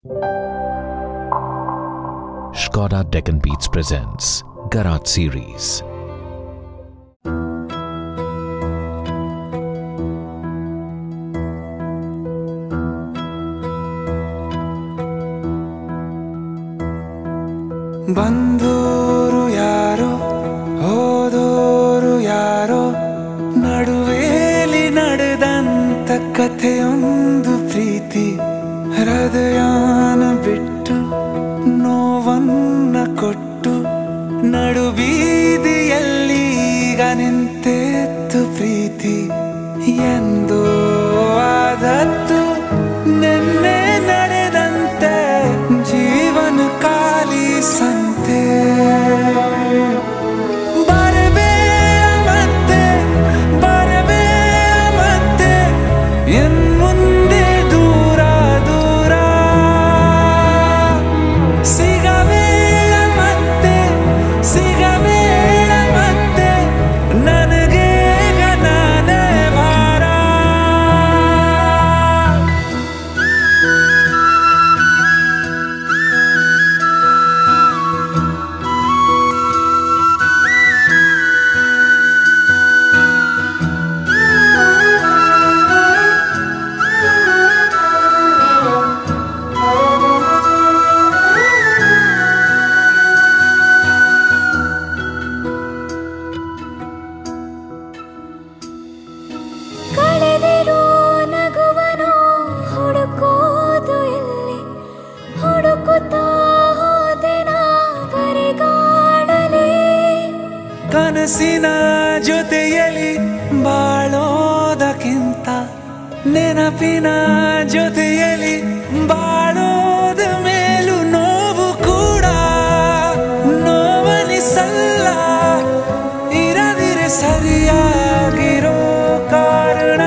Skoda Deccan Beats presents Garage Series. ಬಂದೋರು ಯಾರೋ ಹೋದೋರು ಯಾರೋ ನಡುವೇಲಿ ನಡೆದಂತ ಕಥೆಯೊಂದು ಪ್ರೀತಿ ಹೃದಯಾನ ಬಿಟ್ಟು ನೋವನ್ನ ಕೊಟ್ಟು ನಡು ಬೀದಿಯಲ್ಲಿ ಈಗ ನಿಂತೆತ್ತು ಪ್ರೀತಿ ಎಂದೋ ಆದತ್ತು ನಿನ್ನೆ ನಡೆದಂತೆ ಜೀವನ ಖಾಲಿ ಸಂತೆ ಬರಬೇಡ ಮತ್ತೆ ಬರಬೇಡ ಮತ್ತೆ ಎನ್ ಮುಂದೆ ದೂರ ದೂರ ಸಿಗಬೇಡ ಮತ್ತೆ ಸಿಗಬೇಡ ಮತ್ತೆ ನನಗೆ ನಾನೇ ಭಾರ ಕಳೆದಿರೋ ನಗುವನು ಹುಡುಕೋದು ಎಲ್ಲಿ ಹುಡುಕುತ್ತಾ ಹೋದೆನ ಬರಿಗಾಡಲಿ ಕನಸಿನ ಜೊತೆಯಲ್ಲಿ ಬಾಳೋದಕ್ಕಿಂತ ನೆನಪಿನ ಜೊತೆಯಲ್ಲಿ ಬಾಳೋದ ಮೇಲೂ ನೋವು ಕೂಡ ನೋವನಿಸಲ್ಲ ಇರದಿರೆ ಸರಿಯಾಗಿರೋ ಕಾರಣ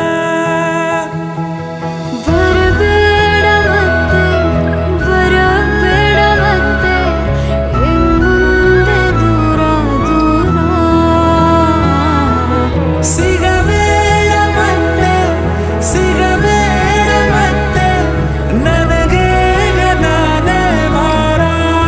ಬರಬೇಡ ಮತ್ತೆ ಬರಬೇಡ ಮತ್ತೆ ಇನ್ಮುಂದೆ ದೂರ ದೂರ ಸಿಗಬೇಡ ಮತ್ತೆ ಸಿಗಬೇಡ ಮತ್ತೆ ನನಗೆ ನಾನೇ ಭಾರ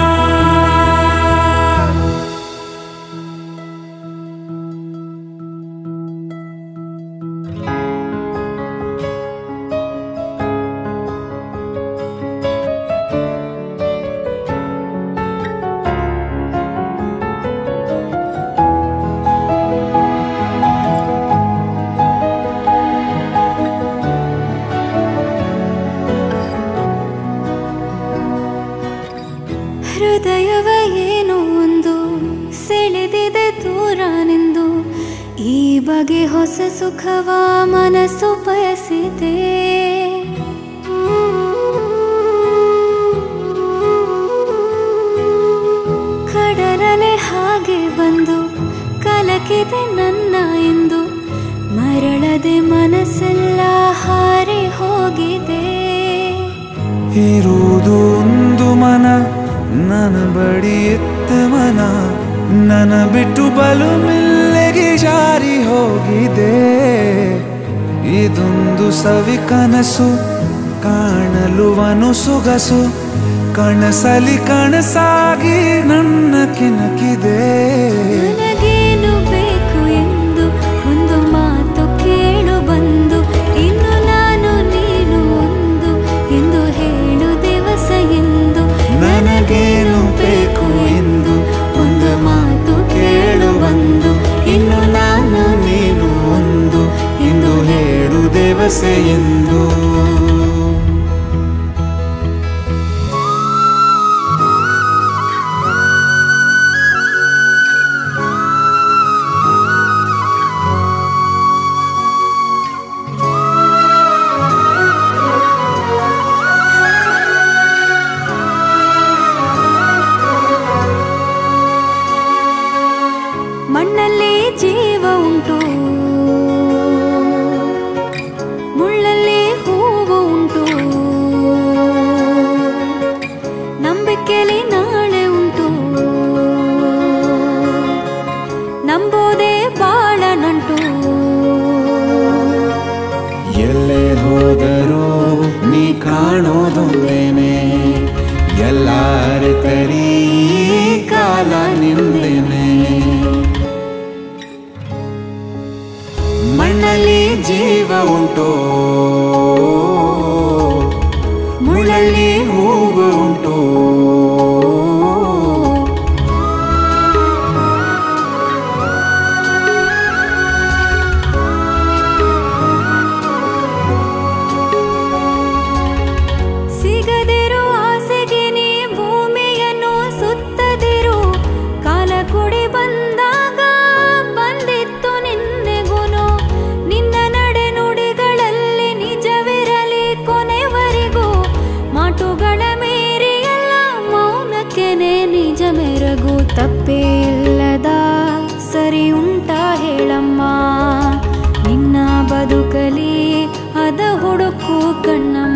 ಹೃದಯವ ಏನೋ ಒಂದು ಸೆಳೆದಿದೆ ದೂರ ನಿಂದು ಈ ಬಗೆ ಹೊಸ ಸುಖವ ಮನಸ್ಸು ಬಯಸಿದೆ ಕಡಲಲೆ ಹಾಗೆ ಬಂದು ಕಲಕಿದೆ ನನ್ನ ಎಂದು ಮರಳದೆ ಮನಸ್ಸೆಲ್ಲ ಹಾರಿ ಹೋಗಿದೆ ಇರುವುದು ಒಂದು ಮನ ನನ್ನ ಬಳಿ ಎತ್ತ ಮನ ನನ್ನ ಬಿಟ್ಟು ಬಲು ಮೆಲ್ಲೆಗೆ ಜಾರಿ ಹೋಗಿದೆ ಇದೊಂದು ಸವಿ ಕನಸು ಕಾಣಲು ವನು ಸೊಗಸು ಕನಸಲಿ ಕನಸಾಗಿ ನನ್ನ ಕೆನಕಿದೆ ನನಗೇನು ಬೇಕು ಎಂದು ಒಂದು ಮಾತು ಕೇಳು ಬಂದು ಇನ್ನು ನಾನು ನೀನು ಒಂದು ಎಂದು ಹೇಳು ದಿವಸ ಎಂದು ನನಗೇನು ಬೇಕು ಎಂದು ಒಂದು ಮಾತು ಕೇಳು ಬಂದು ಇನ್ನು ನಾನು ನೀನು ಒಂದು ಎಂದು ಹೇಳು ದೇವಸೆ ಎಂದು ಮಣ್ಣಲ್ಲಿ ಜೀವ ಉಂಟು ಮುಳ್ಳಲ್ಲಿ ಹೂವು ಎಲ್ಲಾರೆ ತರಿ ಕಾಲ ನಿಂದೇನೆ ಮಣ್ಣಲ್ಲಿ ಜೀವ ಉಂಟೋ ಮುಳ್ಳಲ್ಲಿ ಹೂವು ಉಂಟೋ ಸಿಗದಿರು ಆಸೆಗೆ ನೀ ಭೂಮಿಯನ್ನು ಸುತ್ತದಿರು ಕಾಲ ಕುಡಿ ಬಂದಾಗ ಬಂದಿತ್ತು ನಿನ್ನೆಗುನು ನಿನ್ನ ನಡೆ ನುಡಿಗಳಲ್ಲಿ ನಿಜವಿರಲಿ ಕೊನೆವರೆಗೂ ಮಾಟುಗಳ ಮೇರಿ ಎಲ್ಲ ಮೌನಕ್ಕೆನೆ ನಿಜ ಮೆರಗು ತಪ್ಪೇ ಇಲ್ಲದ ಸರಿ ಉಂಟಾ ಹೇಳಮ್ಮ ನಿನ್ನ ಬದುಕಲಿ ಅದ ಹುಡುಕು ಕಣ್ಣಮ್ಮ